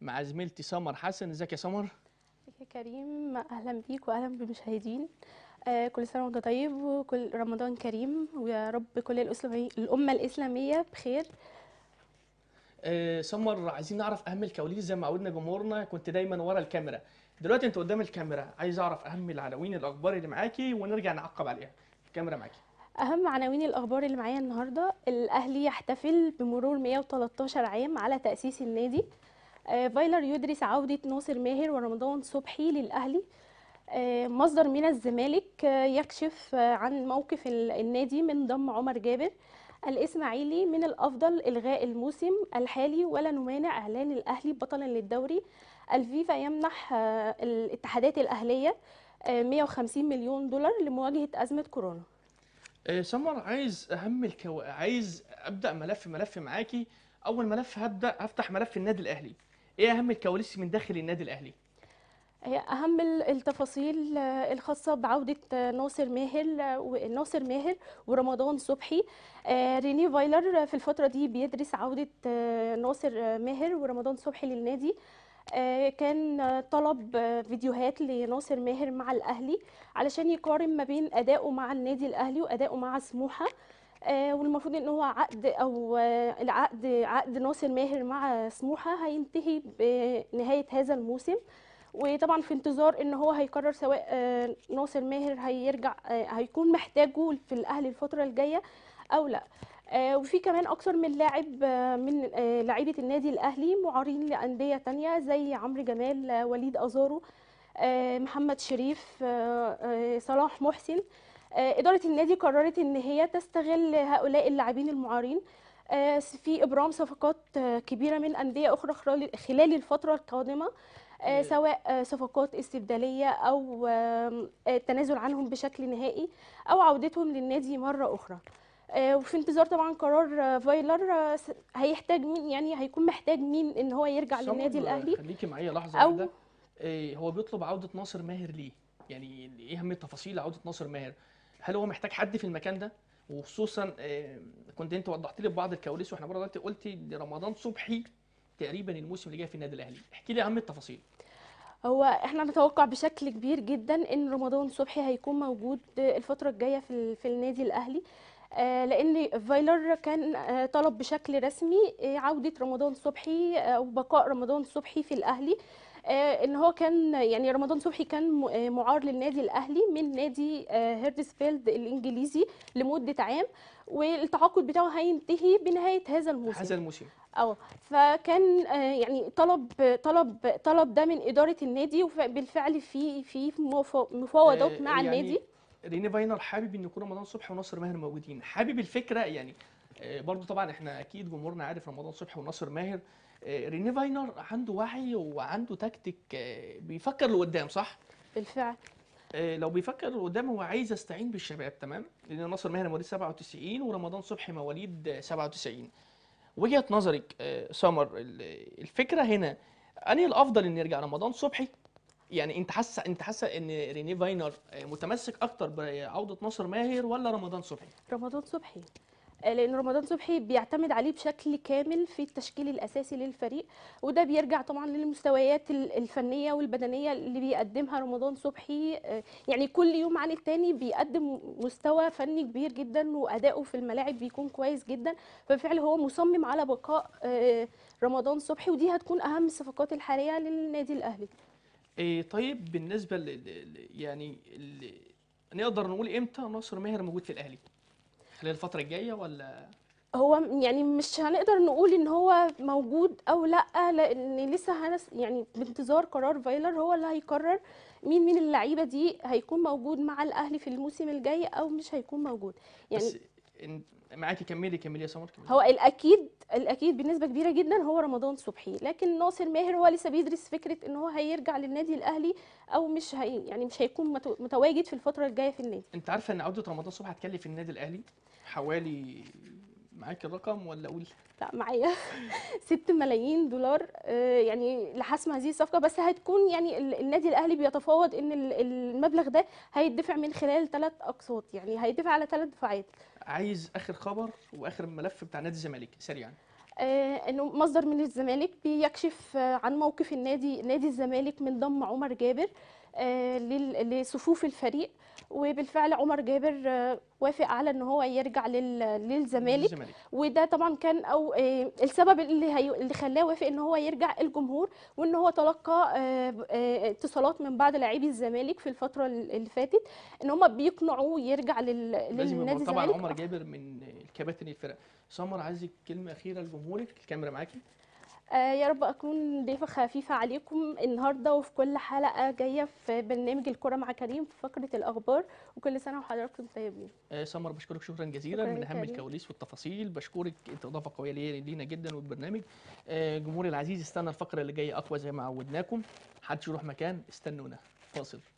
مع زميلتي سمر حسن ازيك يا سمر ازيك يا كريم اهلا بيك واهلا بالمشاهدين آه كل سنه وانت طيب وكل رمضان كريم ويا رب كل الأسلامي الامه الاسلاميه بخير آه سمر عايزين نعرف اهم الكواليس زي ما عودنا جمهورنا كنت دايما ورا الكاميرا دلوقتي انت قدام الكاميرا عايز اعرف اهم العناوين الاخبار اللي معاكي ونرجع نعقب عليها الكاميرا معاكي اهم عناوين الاخبار اللي معايا النهارده الاهلي يحتفل بمرور 113 عام على تاسيس النادي آه فايلر يدرس عوده ناصر ماهر ورمضان صبحي للاهلي آه مصدر من الزمالك آه يكشف آه عن موقف ال- النادي من ضم عمر جابر الاسماعيلي من الافضل الغاء الموسم الحالي ولا نمانع اعلان الاهلي بطلا للدوري الفيفا يمنح آه الاتحادات الاهليه آه 150 مليون دولار لمواجهه ازمه كورونا آه سمر عايز اهم الكو... عايز ابدا ملف ملف معاكي اول ملف هبدا هفتح ملف النادي الاهلي ايه اهم الكواليس من داخل النادي الاهلي هي أهم ال- التفاصيل آه، الخاصة بعودة آه، ناصر ماهر آه، و- ناصر ماهر ورمضان صبحي آه، ريني فايلر آه، في الفترة دي بيدرس عودة آه، ناصر آه، ماهر ورمضان صبحي للنادي آه، كان آه، طلب آه، فيديوهات لناصر ماهر مع الأهلي علشان يقارن ما بين أدائه مع النادي الأهلي وأدائه مع سموحة آه، والمفروض ان هو عقد او آه، العقد عقد ناصر ماهر مع سموحه هينتهي بنهايه هذا الموسم وطبعا في انتظار ان هو هيقرر سواء آه، ناصر ماهر هيرجع آه، هيكون محتاجه في الاهلي الفتره الجايه او لا آه، وفي كمان اكثر من لاعب آه، من آه، لعيبه النادي الاهلي معارين لانديه تانية زي عمرو جمال آه، وليد ازارو آه، محمد شريف آه، آه، صلاح محسن آه، إدارة النادي قررت إن هي تستغل هؤلاء اللاعبين المعارين آه، في إبرام صفقات آه، كبيرة من أندية أخرى خلال خلال الفترة القادمة آه، إيه. سواء آه، صفقات استبدالية أو آم، آه، التنازل عنهم بشكل نهائي أو عودتهم للنادي مرة أخرى آه، وفي انتظار طبعا قرار آه، فايلر آه، س- هيحتاج مين يعني هيكون محتاج مين ان هو يرجع سمر، للنادي الاهلي خليكي معايا لحظه أو- واحده إيه هو بيطلب عوده ناصر ماهر ليه يعني ايه اهم التفاصيل عوده ناصر ماهر هل هو محتاج حد في المكان ده وخصوصا إيه كنت انت وضحت لي بعض الكواليس واحنا برضه دلوقتي قلتي إن رمضان صبحي تقريبا الموسم اللي جاي في النادي الاهلي احكي لي اهم التفاصيل هو احنا نتوقع بشكل كبير جدا ان رمضان صبحي هيكون موجود الفتره الجايه في ال- في النادي الاهلي آه، لان فايلر كان آه، طلب بشكل رسمي آه، عوده رمضان صبحي آه، او بقاء رمضان صبحي في الاهلي آه، ان هو كان يعني رمضان صبحي كان م- آه، معار للنادي الاهلي من نادي آه، هيردسفيلد الانجليزي لمده عام والتعاقد بتاعه هينتهي بنهايه هذا الموسم هذا الموسم اه فكان آه، يعني طلب طلب طلب ده من اداره النادي وبالفعل في في مفا- مفاوضات آه، مع يعني النادي ريني فاينر حابب ان يكون رمضان صبحي وناصر ماهر موجودين حابب الفكره يعني آه، برضو طبعا احنا اكيد جمهورنا عارف رمضان صبحي وناصر ماهر آه، ريني فاينر عنده وعي وعنده تكتيك آه، بيفكر لقدام صح بالفعل آه، لو بيفكر لقدام هو عايز يستعين بالشباب تمام لان ناصر ماهر مواليد 97 ورمضان صبحي مواليد آه، 97 وجهة نظرك آه، سمر ال- الفكره هنا انهي الافضل ان يرجع رمضان صبحي يعني انت حاسه انت حاسه ان ريني فاينر آه، متمسك اكتر بعوده ناصر ماهر ولا رمضان صبحي رمضان صبحي آه، لان رمضان صبحي بيعتمد عليه بشكل كامل في التشكيل الاساسي للفريق وده بيرجع طبعا للمستويات ال- الفنيه والبدنيه اللي بيقدمها رمضان صبحي آه، يعني كل يوم عن التاني بيقدم مستوى فني كبير جدا واداؤه في الملاعب بيكون كويس جدا فبالفعل هو مصمم على بقاء آه، رمضان صبحي ودي هتكون اهم الصفقات الحاليه للنادي الاهلي إيه طيب بالنسبه ل ل- ل- يعني ال- نقدر نقول امتى ناصر ماهر موجود في الاهلي خلال الفتره الجايه ولا هو م- يعني مش هنقدر نقول ان هو موجود او لا لان لسه هنس يعني بانتظار قرار فايلر هو اللي هيقرر مين من اللعيبه دي هيكون موجود مع الاهلي في الموسم الجاي او مش هيكون موجود يعني بس إن- معاكي كملي كملي يا سمر كملي هو الاكيد الاكيد بنسبه كبيره جدا هو رمضان صبحي لكن ناصر ماهر هو لسه بيدرس فكره ان هو هيرجع للنادي الاهلي او مش هي يعني مش هيكون متو- متواجد في الفتره الجايه في النادي انت عارفه ان عوده رمضان صبحي هتكلف النادي الاهلي حوالي معاك الرقم ولا اقول لا معايا 6 ملايين دولار آه، يعني لحسم هذه الصفقه بس هتكون يعني ال- النادي الاهلي بيتفاوض ان ال- المبلغ ده هيدفع من خلال ثلاث اقساط يعني هيدفع على ثلاث دفعات عايز اخر خبر واخر ملف بتاع نادي الزمالك سريعا آه، انه مصدر من الزمالك بيكشف آه، عن موقف النادي نادي الزمالك من ضم عمر جابر آه، لل- لصفوف الفريق وبالفعل عمر جابر آه، وافق على ان هو يرجع لل- للزمالك الزمالك وده طبعا كان او آه، السبب اللي هي اللي خلاه وافق ان هو يرجع الجمهور وان هو تلقى آه، آه، اتصالات من بعض لاعبي الزمالك في الفتره اللي فاتت ان هم بيقنعوه يرجع لل- لازم للنادي يبقى طبعا الزمالك عمر جابر من الكباتن الفرق سمر عايزك كلمه اخيره لجمهورك الكاميرا معاكي آه، يا رب أكون ضيفة خفيفة عليكم النهاردة وفي كل حلقة جاية في برنامج الكرة مع كريم في فقرة الأخبار وكل سنة وحضراتكم طيبين آه، سمر بشكرك شكرا جزيلا شكراً من لك اهم يا ريم. الكواليس والتفاصيل بشكرك انت اضافه قويه لي- لينا جدا والبرنامج آه، جمهوري العزيز استنى الفقره اللي جايه اقوى زي ما عودناكم محدش يروح مكان استنونا فاصل